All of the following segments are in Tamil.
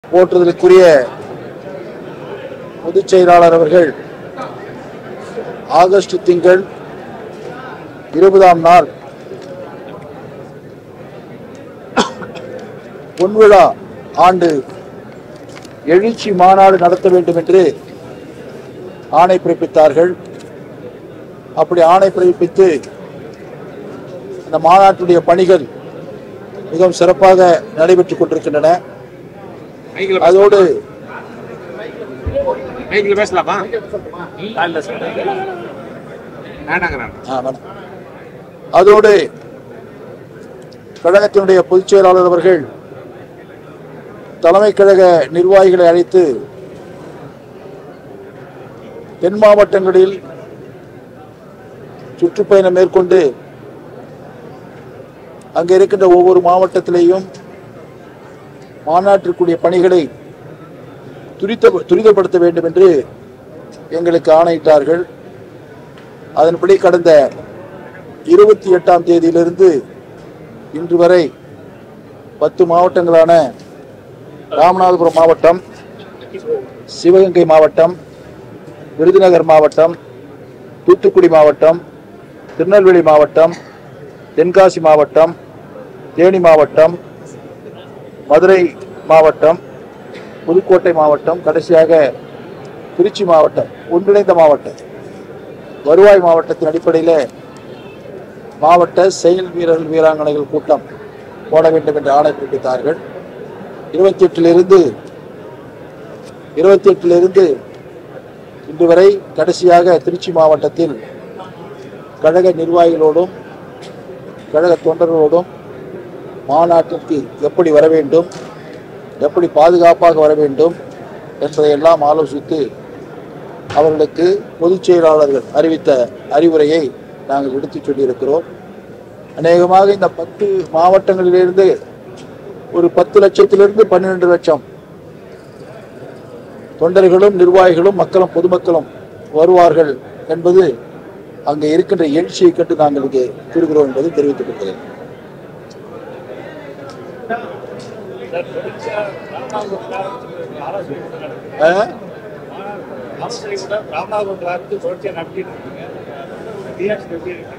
போற்றுதலுக்குரிய பொதுச் செயலாளர் அவர்கள் ஆகஸ்ட் திங்கள் இருபதாம் நாள் பொன்விழா ஆண்டு எழுச்சி மாநாடு நடத்த வேண்டும் என்று ஆணை பிறப்பித்தார்கள் அப்படி ஆணை பிறப்பித்து அந்த மாநாட்டுடைய பணிகள் மிகவும் சிறப்பாக நடைபெற்றுக் கொண்டிருக்கின்றன மைக்கில் அதோடு மைக்கில் பேசலாமா இல்ல சார் வேண்டாங்கிறாங்க ஆ, வேணாம். அதோடு கழகத்தினுடைய பொதுச் செயலாளர் அவர்கள் தலைமை கழக நிர்வாகிகளை அழைத்து தென் மாவட்டங்களில் சுற்றுப்பயணம் மேற்கொண்டு அங்கே இருக்கின்ற ஒவ்வொரு மாவட்டத்திலேயும் மாநாட்டிற்குரிய பணிகளை துரித துரிதப்படுத்த வேண்டும் என்று எங்களுக்கு ஆணையிட்டார்கள் அதன்படி கடந்த இருபத்தி எட்டாம் தேதியிலிருந்து இன்று வரை பத்து மாவட்டங்களான ராமநாதபுரம் மாவட்டம் சிவகங்கை மாவட்டம் விருதுநகர் மாவட்டம் தூத்துக்குடி மாவட்டம் திருநெல்வேலி மாவட்டம் தென்காசி மாவட்டம் தேனி மாவட்டம் மதுரை மாவட்டம் புதுக்கோட்டை மாவட்டம் கடைசியாக திருச்சி மாவட்டம் ஒன்றிணைந்த மாவட்டம் வருவாய் மாவட்டத்தின் அடிப்படையில் மாவட்ட செயல் வீரர்கள் வீராங்கனைகள் கூட்டம் போட வேண்டும் என்று ஆணை பிறப்பித்தார்கள் இருபத்தி எட்டிலிருந்து இருபத்தி எட்டிலிருந்து இன்று வரை கடைசியாக திருச்சி மாவட்டத்தில் கழக நிர்வாகிகளோடும் கழக தொண்டர்களோடும் மாநாட்டிற்கு எப்படி வர வேண்டும் எப்படி பாதுகாப்பாக வர வேண்டும் என்பதையெல்லாம் ஆலோசித்து அவர்களுக்கு பொதுச் செயலாளர்கள் அறிவித்த அறிவுரையை நாங்கள் எடுத்துச் சொல்லியிருக்கிறோம் அநேகமாக இந்த பத்து மாவட்டங்களிலிருந்து ஒரு பத்து லட்சத்திலிருந்து பன்னிரண்டு லட்சம் தொண்டர்களும் நிர்வாகிகளும் மக்களும் பொதுமக்களும் வருவார்கள் என்பது அங்கே இருக்கின்ற எழுச்சியை கண்டு நாங்கள் இங்கே கூறுகிறோம் என்பதை தெரிவித்துக் கொள்கிறேன் ஆ? ராமநாதபுரம் கிளாஸ்க்கு தொடர்ச்சியாக நடத்திட்டு இருக்கீங்க டிஎஸ் எப்படி இருக்கு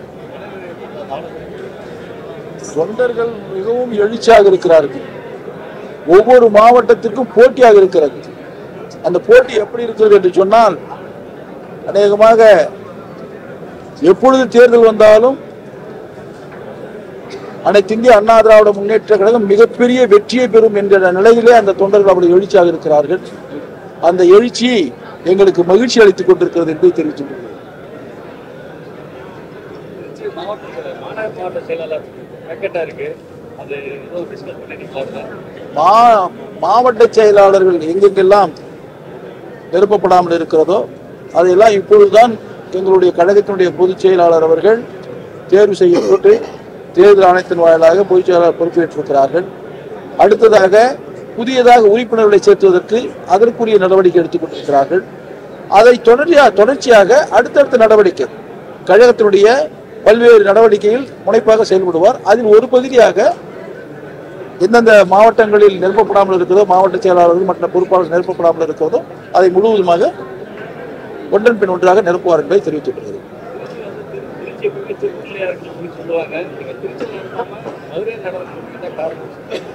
தொண்டர்கள் மிகவும் எழுச்சியாக இருக்கிறார்கள் ஒவ்வொரு மாவட்டத்திற்கும் போட்டியாக இருக்கிறது அந்த போட்டி எப்படி இருக்கிறது என்று சொன்னால் அநேகமாக எப்பொழுது தேர்தல் வந்தாலும் அனைத்து இந்திய அண்ணா திராவிட முன்னேற்ற கழகம் மிகப்பெரிய வெற்றியை பெறும் என்கிற நிலையிலே அந்த தொண்டர்கள் அப்படி எழுச்சியாக இருக்கிறார்கள் அந்த எழுச்சி எங்களுக்கு மகிழ்ச்சி அளித்துக் கொண்டிருக்கிறது என்று தெரிவித்துக் கொள்கிறேன் திருச்சி மாவட்ட மாநகர மாவட்ட செயலாளர் பேக்கெட்டாக இருக்கு அது ஏதோ டிஸ்கஸ் பண்ணிருக்கீங்களா மா மாவட்ட செயலாளர்கள் எங்கெங்கெல்லாம் நிரப்பப்படாமல் இருக்கிறதோ அதையெல்லாம் இப்பொழுதுதான் எங்களுடைய கழகத்தினுடைய பொதுச் செயலாளர் அவர்கள் தேர்வு செய்யப்பட்டு தேர்தல் ஆணையத்தின் வாயிலாக பொதுச் செயலாளர் பொறுப்பேற்றிருக்கிறார்கள் அடுத்ததாக புதியதாக உறுப்பினர்களை சேர்த்துவதற்கு அதற்குரிய நடவடிக்கை எடுத்துக் கொண்டிருக்கிறார்கள் அதை தொடர்ச்சியாக தொடர்ச்சியாக அடுத்தடுத்த நடவடிக்கை கழகத்தினுடைய பல்வேறு நடவடிக்கையில் முனைப்பாக செயல்படுவார் அதில் ஒரு பகுதியாக எந்தெந்த மாவட்டங்களில் நிரப்பப்படாமல் இருக்கிறதோ மாவட்ட செயலாளர்கள் மற்ற பொறுப்பாளர்கள் நிரப்பப்படாமல் இருக்கிறதோ அதை முழுவதுமாக ஒன்றன் பின் ஒன்றாக நிரப்புவார் என்பதை தெரிவித்துக் கொள்கிறேன் திருச்சி எப்பவுமே திருச்சிலையா இருக்கு அப்படின்னு சொல்லுவாங்க நீங்க திருச்சி மதுரை நடவடிக்கை காரணம்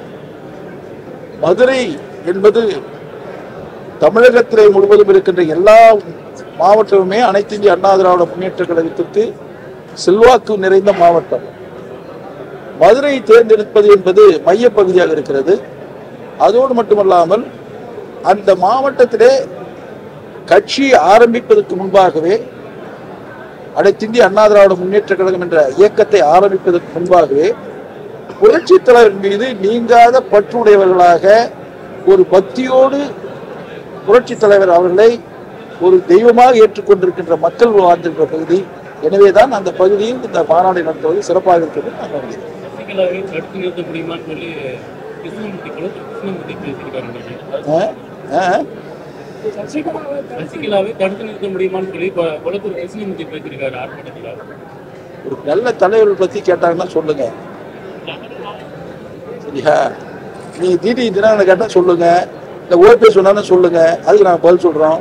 மதுரை என்பது தமிழகத்திலே முழுவதும் இருக்கின்ற எல்லா மாவட்டமுமே அனைத்து இந்திய அண்ணா திராவிட முன்னேற்ற கழகத்திற்கு செல்வாக்கு நிறைந்த மாவட்டம் மதுரை தேர்ந்தெடுப்பது என்பது மையப்பகுதியாக இருக்கிறது அதோடு மட்டுமல்லாமல் அந்த மாவட்டத்திலே கட்சி ஆரம்பிப்பதற்கு முன்பாகவே அனைத்திந்திய அண்ணா திராவிட முன்னேற்ற கழகம் என்ற இயக்கத்தை ஆரம்பிப்பதற்கு முன்பாகவே புரட்சி தலைவர் மீது நீங்காத பற்றுடையவர்களாக ஒரு பக்தியோடு புரட்சி தலைவர் அவர்களை ஒரு தெய்வமாக ஏற்றுக்கொண்டிருக்கின்ற மக்கள் வாழ்ந்திருக்கிற பகுதி எனவேதான் அந்த பகுதியில் இந்த மாநாடு நடத்துவது சிறப்பாக இருக்கிறது நான் நம்புகிறேன் சசிகலாவை தடுத்து நிறுத்த முடியுமான்னு சொல்லி கிருஷ்ணமூர்த்தி குளத்தில் கிருஷ்ணமூர்த்தி பேசியிருக்காங்க ஆ? ஆ? சசிகலாவை தடுத்து நிறுத்த முடியுமான்னு சொல்லி கொ- குளத்தூர் கிருஷ்ணமூர்த்தி பேசியிருக்காரு ஆர்ப்பாட்டத்தில் ஒரு நல்ல தலைவர்கள் பத்தி கேட்டாங்கன்னா சொல்லுங்க சரியா நீங்க டிடி தினகரனை கேட்டா சொல்லுங்க இந்த ஓபிஎஸ் சொன்னாலும் சொல்லுங்க அதுக்கு நாங்கள் பதில் சொல்றோம்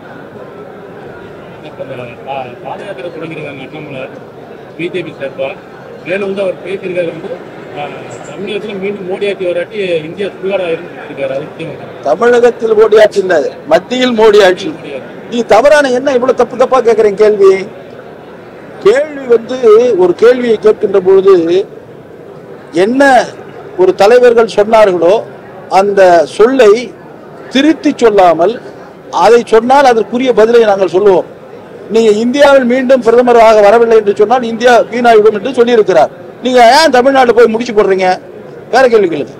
இப்ப இந்த பா- பாத யாத்திரை தொடங்கியிருக்காங்க அண்ணாமலை பிஜேபி சார்பா மேலும் வந்து அவர் பேசியிருக்காரு வந்து ஆஹ், தமிழகத்துல மீண்டும் மோடி ஆட்சி வராட்டி இந்தியா சுடுகாடா இருக்காரு அது எப்படி வந்து தமிழகத்தில் மோடி ஆட்சி இல்ல மத்தியில் மோடி ஆட்சி முடியாது நீ தவறான என்ன இவ்வளவு தப்பு தப்பா கேட்கறீங்க கேள்வி கேள்வி வந்து ஒரு கேள்வியை கேட்கின்ற பொழுது என்ன ஒரு தலைவர்கள் சொன்னார்களோ அந்த சொல்லை திருத்தி சொல்லாமல் அதை சொன்னால் அதற்குரிய பதிலை நாங்கள் சொல்லுவோம் நீங்க இந்தியாவில் மீண்டும் பிரதமராக வரவில்லை என்று சொன்னால் இந்தியா வீணாகிவிடும் என்று சொல்லியிருக்கிறார் நீங்க ஏன் தமிழ்நாடு போய் முடிச்சு போடுறீங்க வேற கேள்வி கேளுங்க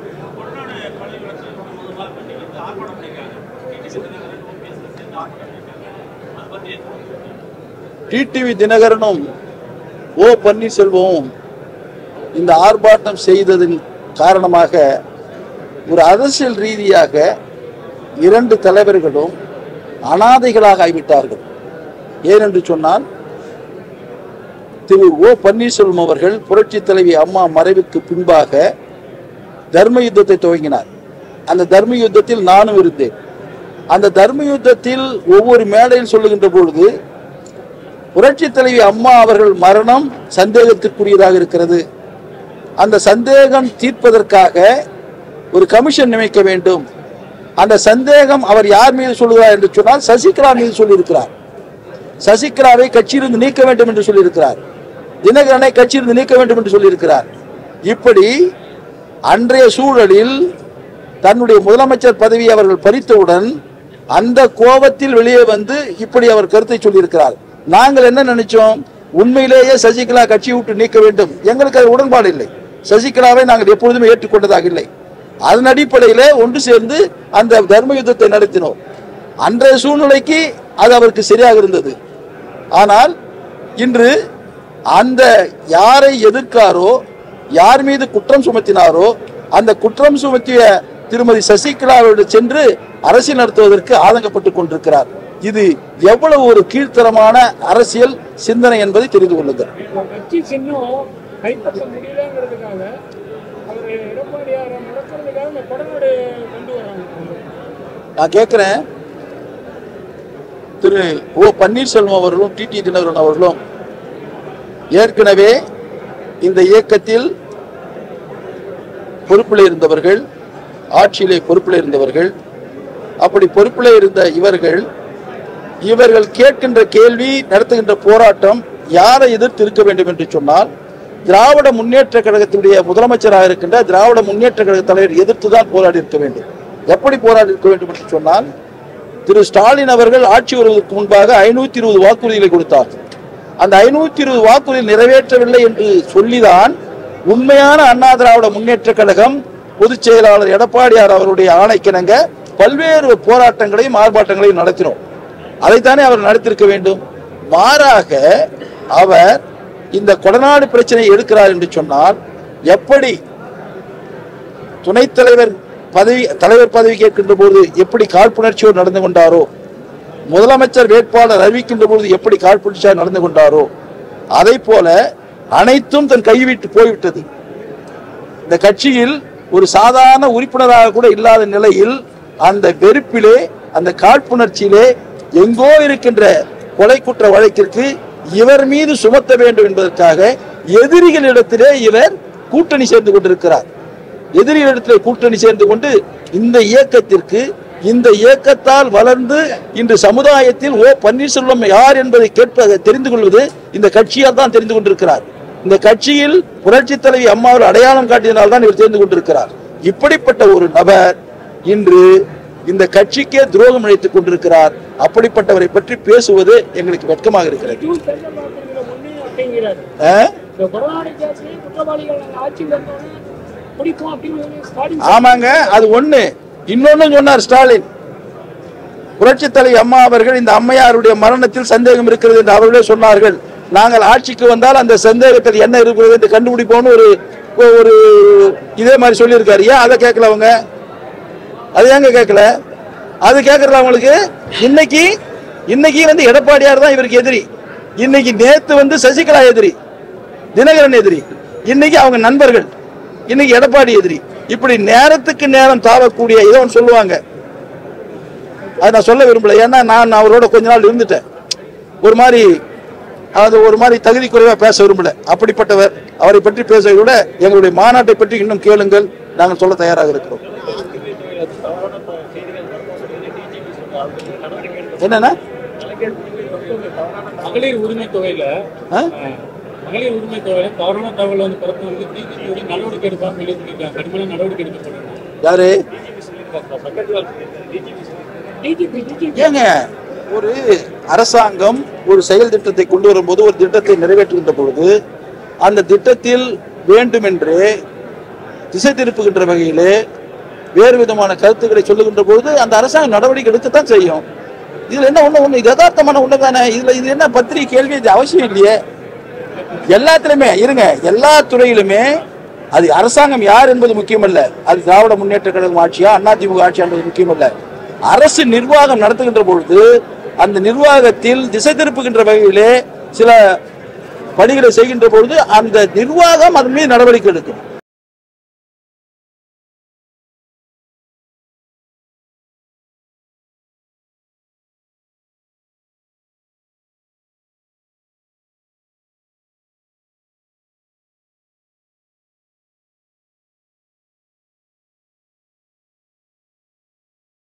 டிடிவி தினகரனும் ஓ பன்னீர்செல்வமும் இந்த ஆர்ப்பாட்டம் செய்ததின் காரணமாக ஒரு அரசியல் ரீதியாக இரண்டு தலைவர்களும் அனாதைகளாக ஆகிவிட்டார்கள் ஏனென்று சொன்னால் திரு ஓ பன்னீர்செல்வம் அவர்கள் புரட்சி தலைவி அம்மா மறைவுக்கு பின்பாக தர்ம யுத்தத்தை துவங்கினார் அந்த தர்ம யுத்தத்தில் நானும் இருந்தேன் அந்த தர்ம யுத்தத்தில் ஒவ்வொரு மேடையில் சொல்லுகின்ற பொழுது புரட்சி தலைவி அம்மா அவர்கள் மரணம் சந்தேகத்திற்குரியதாக இருக்கிறது அந்த சந்தேகம் தீர்ப்பதற்காக ஒரு கமிஷன் நியமிக்க வேண்டும் அந்த சந்தேகம் அவர் யார் மீது சொல்லுகிறார் என்று சொன்னால் சசிகலா மீது சொல்லியிருக்கிறார் சசிகலாவை கட்சியிலிருந்து நீக்க வேண்டும் என்று சொல்லியிருக்கிறார் தினகரனை கட்சியிலிருந்து நீக்க வேண்டும் என்று சொல்லியிருக்கிறார் இப்படி அன்றைய சூழலில் தன்னுடைய முதலமைச்சர் பதவியை அவர்கள் பறித்தவுடன் அந்த கோபத்தில் வெளியே வந்து இப்படி அவர் கருத்தை சொல்லியிருக்கிறார் நாங்கள் என்ன நினைச்சோம் உண்மையிலேயே சசிகலா கட்சியை விட்டு நீக்க வேண்டும் எங்களுக்கு அது உடன்பாடு இல்லை சசிகலாவை நாங்கள் எப்பொழுதுமே ஏற்றுக்கொண்டதாக இல்லை அதன் அடிப்படையிலே ஒன்று சேர்ந்து அந்த தர்ம யுத்தத்தை நடத்தினோம் அன்றைய சூழ்நிலைக்கு அது அவருக்கு சரியாக இருந்தது ஆனால் இன்று அந்த யாரை எதிர்க்காரோ யார் மீது குற்றம் சுமத்தினாரோ அந்த குற்றம் சுமத்திய திருமதி சசிகலாவோடு சென்று அரசியல் நடத்துவதற்கு ஆதங்கப்பட்டுக் கொண்டிருக்கிறார் இது எவ்வளவு ஒரு கீழ்த்தரமான அரசியல் சிந்தனை என்பதை தெரிந்து கொள்ளுங்கள் கட்சி சின்னம் கைப்பற்ற முடியலங்கிறதுக்காக அவர் எடப்பாடியாரை முடக்கிறதுக்காக இந்த கொடநாடு கொண்டு வராங்க நான் கேட்கிறேன் திரு ஓ பன்னீர்செல்வம் அவர்களும் டிடி தினகரன் அவர்களும் ஏற்கனவே இந்த இயக்கத்தில் பொறுப்பில் இருந்தவர்கள் ஆட்சியிலே பொறுப்பில் இருந்தவர்கள் அப்படி பொறுப்பில் இருந்த இவர்கள் இவர்கள் கேட்கின்ற கேள்வி நடத்துகின்ற போராட்டம் யாரை எதிர்த்து இருக்க வேண்டும் என்று சொன்னால் திராவிட முன்னேற்ற கழகத்தினுடைய முதலமைச்சராக இருக்கின்ற திராவிட முன்னேற்ற கழக தலைவர் எதிர்த்து தான் போராடி இருக்க வேண்டும் எப்படி போராடி இருக்க வேண்டும் என்று சொன்னால் திரு ஸ்டாலின் அவர்கள் ஆட்சி வருவதற்கு முன்பாக ஐநூத்தி இருபது வாக்குறுதிகளை கொடுத்தார் அந்த ஐநூத்தி இருபது வாக்குறுதி நிறைவேற்றவில்லை என்று சொல்லிதான் உண்மையான அண்ணா திராவிட முன்னேற்ற கழகம் பொதுச் செயலாளர் எடப்பாடியார் அவருடைய ஆணைக்கிணங்க பல்வேறு போராட்டங்களையும் ஆர்ப்பாட்டங்களையும் நடத்தினோம் அதைத்தானே அவர் நடத்திருக்க வேண்டும் மாறாக அவர் இந்த கொடநாடு பிரச்சனையை எடுக்கிறார் என்று சொன்னால் எப்படி துணைத் தலைவர் பதவி தலைவர் பதவி கேட்கின்ற போது எப்படி காழ்ப்புணர்ச்சியோடு நடந்து கொண்டாரோ முதலமைச்சர் வேட்பாளர் அறிவிக்கின்ற பொழுது எப்படி காழ்ப்புணர்ச்சியாக நடந்து கொண்டாரோ அதை போல அனைத்தும் தன் கைவிட்டு போய்விட்டது இந்த கட்சியில் ஒரு சாதாரண உறுப்பினராக கூட இல்லாத நிலையில் அந்த வெறுப்பிலே அந்த காழ்ப்புணர்ச்சியிலே எங்கோ இருக்கின்ற கொலை குற்ற வழக்கிற்கு இவர் மீது சுமத்த வேண்டும் என்பதற்காக எதிரிகளிடத்திலே இவர் கூட்டணி சேர்ந்து கொண்டிருக்கிறார் எதிரிகளிடத்திலே கூட்டணி சேர்ந்து கொண்டு இந்த இயக்கத்திற்கு இந்த இயக்கத்தால் வளர்ந்து இன்று சமுதாயத்தில் ஓ பன்னீர்செல்வம் யார் என்பதை கேட்ப தெரிந்து கொள்வது இந்த கட்சியால் தான் தெரிந்து கொண்டிருக்கிறார் இந்த கட்சியில் புரட்சி தலைவி அம்மாவில் அடையாளம் காட்டியதால் தான் இவர் தெரிந்து கொண்டிருக்கிறார் இப்படிப்பட்ட ஒரு நபர் இன்று இந்த கட்சிக்கே துரோகம் இழைத்துக் கொண்டிருக்கிறார் அப்படிப்பட்டவரை பற்றி பேசுவது எங்களுக்கு வெட்கமாக இருக்கிறது எதுவும் தெரியல பார்க்கறதுல ஒண்ணு அப்படிங்கிறாரு ஆ? இந்த கொடநாடு கேஸ்லயே குற்றவாளிகள் நாங்க ஆட்சியில் இருந்தோன்னே பிடிக்கும் அப்படின்னு சொல்லி ஸ்டாலின் ஆமாங்க அது ஒண்ணு இன்னொன்னு சொன்னார் ஸ்டாலின் புரட்சி தலைவி அம்மா அவர்கள் இந்த அம்மையாருடைய மரணத்தில் சந்தேகம் இருக்கிறது என்று அவர்களே சொன்னார்கள் நாங்கள் ஆட்சிக்கு வந்தால் அந்த சந்தேகத்தில் என்ன இருக்கிறது என்று கண்டுபிடிப்போம்னு ஒரு ஒரு இதே மாதிரி சொல்லியிருக்காரு ஏன் அதை கேட்கல அவங்க அது ஏங்க கேட்கல அது கேட்கறல அவங்களுக்கு இன்னைக்கு இன்னைக்கு வந்து எடப்பாடியார் தான் இவருக்கு எதிரி இன்னைக்கு நேத்து வந்து சசிகலா எதிரி தினகரன் எதிரி இன்னைக்கு அவங்க நண்பர்கள் இன்னைக்கு எடப்பாடி எதிரி இப்படி நேரத்துக்கு நேரம் தாவக்கூடிய ஏதோ ஒன்று சொல்லுவாங்க அதை நான் சொல்ல விரும்பல ஏன்னா நான் அவரோட கொஞ்ச நாள் இருந்துட்டேன் ஒரு மாதிரி அது ஒரு மாதிரி தகுதி குறைவா பேச விரும்பல அப்படிப்பட்டவர் அவரை பற்றி பேசுவதை விட எங்களுடைய மாநாட்டை பற்றி இன்னும் கேளுங்கள் நாங்கள் சொல்ல தயாராக இருக்கிறோம் என்னன்னா மகளிர் உரிமை தொகையில ஆ? அஹ், மகளிர் உரிமை தொகையில தவறான தகவல் வந்து பரப்பு வந்து டிஜிபி நடவடிக்கை எடுப்பாங்க சொல்லி சொல்லியிருக்காங்க கடுமையான நடவடிக்கை எடுக்கப்படும் யாரு டிஜிபி டிஜிபி ஏங்க ஒரு அரசாங்கம் ஒரு செயல் திட்டத்தை கொண்டு வரும்போது ஒரு திட்டத்தை நிறைவேற்றுகின்ற பொழுது அந்த திட்டத்தில் வேண்டுமென்றே திசை திருப்புகின்ற வகையிலே வேறு விதமான கருத்துக்களை சொல்லுகின்ற பொழுது அந்த அரசாங்கம் நடவடிக்கை எடுக்கத்தான் செய்யும் இதுல என்ன ஒண்ணு ஒண்ணு யதார்த்தமான ஒண்ணு தானே இதுல இது என்ன பத்திரிகை கேள்வி இது அவசியம் இல்லையே எல்லாத்துலயுமே இருங்க எல்லா துறையிலுமே அது அரசாங்கம் யார் என்பது முக்கியமல்ல அது திராவிட முன்னேற்ற கழகம் ஆட்சியா அதிமுக ஆட்சியா என்பது முக்கியமல்ல அரசு நிர்வாகம் நடத்துகின்ற பொழுது அந்த நிர்வாகத்தில் திசை திருப்புகின்ற வகையிலே சில பணிகளை செய்கின்ற பொழுது அந்த நிர்வாகம் அதன் மீது நடவடிக்கை எடுக்கும்